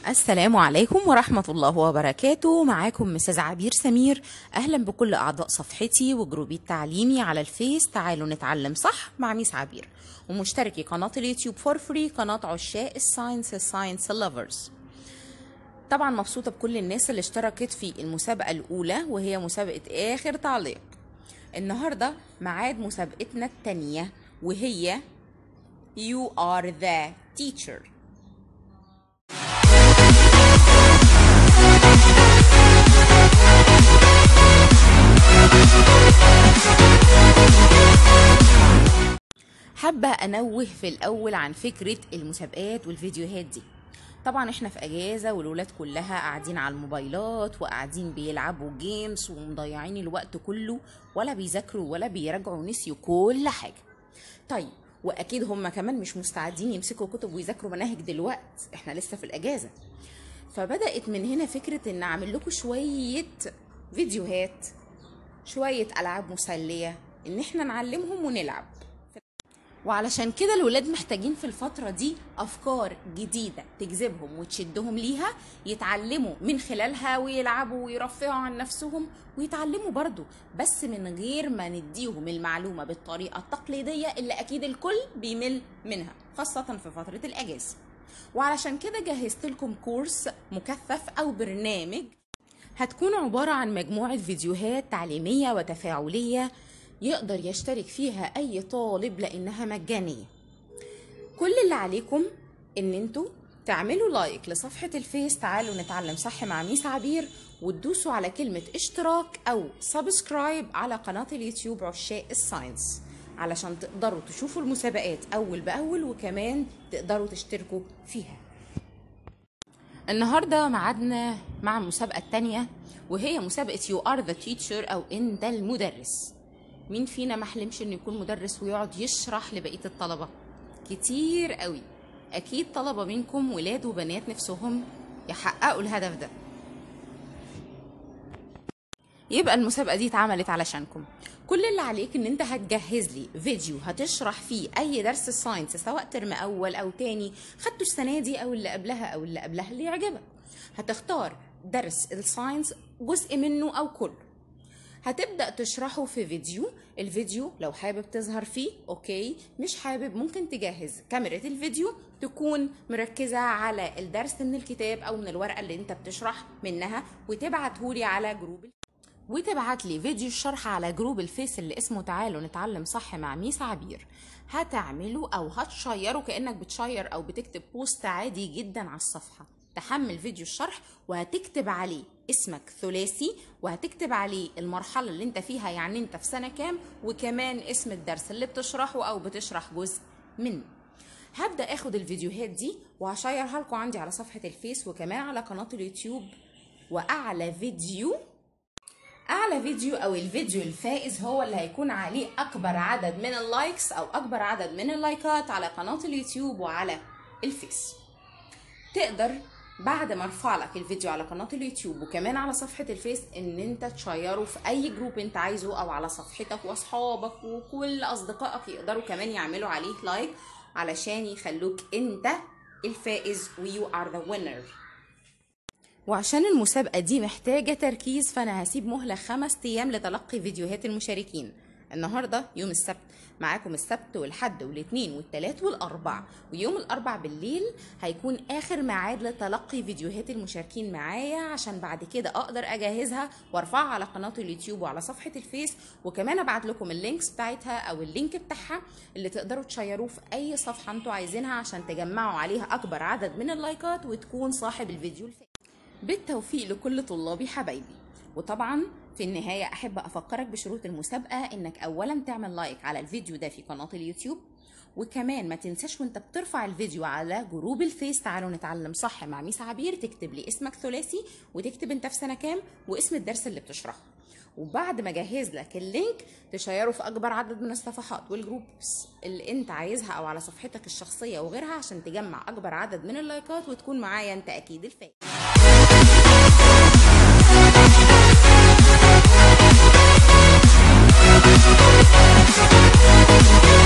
السلام عليكم ورحمة الله وبركاته معاكم مسز عبير سمير أهلا بكل أعضاء صفحتي وجروبي التعليمي على الفيس تعالوا نتعلم صح مع ميس عبير ومشتركي قناة اليوتيوب فور فري قناة عشاق الساينس الساينس لافرز طبعا مبسوطة بكل الناس اللي اشتركت في المسابقة الأولى وهي مسابقة آخر تعليق النهاردة ميعاد مسابقتنا التانية وهي You are the teacher حابة أنوه في الأول عن فكرة المسابقات والفيديوهات دي طبعا احنا في اجازه والولاد كلها قاعدين على الموبايلات وقاعدين بيلعبوا جيمز ومضيعين الوقت كله ولا بيذاكروا ولا بيراجعوا نسيوا كل حاجه طيب واكيد هم كمان مش مستعدين يمسكوا كتب ويذاكروا مناهج دلوقت احنا لسه في الاجازه فبدات من هنا فكره ان اعمل لكم شويه فيديوهات شويه العاب مسليه ان احنا نعلمهم ونلعب وعلشان كده الولاد محتاجين في الفترة دي أفكار جديدة تجذبهم وتشدهم ليها يتعلموا من خلالها ويلعبوا ويرفعوا عن نفسهم ويتعلموا برضو بس من غير ما نديهم المعلومة بالطريقة التقليدية اللي أكيد الكل بيمل منها خاصة في فترة الأجازة وعلشان كده جهزت لكم كورس مكثف أو برنامج هتكون عبارة عن مجموعة فيديوهات تعليمية وتفاعلية يقدر يشترك فيها اي طالب لانها مجانيه كل اللي عليكم ان انتوا تعملوا لايك لصفحة الفيس تعالوا نتعلم صح مع ميس عبير وتدوسوا على كلمة اشتراك او سبسكرايب على قناة اليوتيوب عشاق الساينس علشان تقدروا تشوفوا المسابقات اول باول وكمان تقدروا تشتركوا فيها النهاردة معادنا مع المسابقة التانية وهي مسابقة يو ار ذا تيتشر او انت المدرس مين فينا ما حلمش انه يكون مدرس ويقعد يشرح لبقيه الطلبه كتير قوي اكيد طلبه منكم ولاد وبنات نفسهم يحققوا الهدف ده يبقى المسابقة دي اتعملت علشانكم كل اللي عليك ان انت هتجهز لي فيديو هتشرح فيه اي درس الساينس سواء ترم اول او تاني خدته السنة دي او اللي قبلها او اللي قبلها اللي يعجبك هتختار درس الساينس جزء منه او كله هتبدا تشرحه في فيديو الفيديو لو حابب تظهر فيه اوكي مش حابب ممكن تجهز كاميرا الفيديو تكون مركزه على الدرس من الكتاب او من الورقه اللي انت بتشرح منها وتبعتهولي على جروب وتبعت لي فيديو الشرح على جروب الفيس اللي اسمه تعالوا نتعلم صح مع ميس عبير هتعمله او هتشيره كانك بتشير او بتكتب بوست عادي جدا على الصفحه تحمل فيديو الشرح وهتكتب عليه اسمك ثلاثي وهتكتب عليه المرحلة اللي انت فيها يعني انت في سنة كام وكمان اسم الدرس اللي بتشرحه او بتشرح جزء منه هبدأ اخد الفيديوهات دي وهشيرها لكم عندي على صفحة الفيس وكمان على قناة اليوتيوب واعلى فيديو اعلى فيديو او الفيديو الفائز هو اللي هيكون عليه اكبر عدد من اللايكس او اكبر عدد من اللايكات على قناة اليوتيوب وعلى الفيس تقدر بعد ما ارفع لك الفيديو على قناه اليوتيوب وكمان على صفحه الفيس ان انت تشيره في اي جروب انت عايزه او على صفحتك واصحابك وكل اصدقائك يقدروا كمان يعملوا عليه لايك علشان يخلوك انت الفائز ويو ار ذا وينر وعشان المسابقه دي محتاجه تركيز فانا هسيب مهله خمس ايام لتلقي فيديوهات المشاركين النهارده يوم السبت معاكم السبت والحد والاثنين والثلاث والاربع ويوم الاربع بالليل هيكون اخر ميعاد لتلقي فيديوهات المشاركين معايا عشان بعد كده اقدر اجهزها وارفعها على قناه اليوتيوب وعلى صفحه الفيس وكمان ابعت لكم اللينكس بتاعتها او اللينك بتاعها اللي تقدروا تشيروه في اي صفحه انتوا عايزينها عشان تجمعوا عليها اكبر عدد من اللايكات وتكون صاحب الفيديو الفائز بالتوفيق لكل طلابي حبايبي وطبعا في النهاية أحب أفكرك بشروط المسابقة إنك أولا تعمل لايك على الفيديو ده في قناة اليوتيوب وكمان ما تنساش وانت بترفع الفيديو على جروب الفيس تعالوا نتعلم صح مع ميس عبير تكتب لي اسمك ثلاثي وتكتب انت في سنة كام واسم الدرس اللي بتشرحه وبعد ما اجهز لك اللينك تشيره في اكبر عدد من الصفحات والجروبس اللي انت عايزها او على صفحتك الشخصيه وغيرها عشان تجمع اكبر عدد من اللايكات وتكون معايا انت اكيد الفائز Thank you.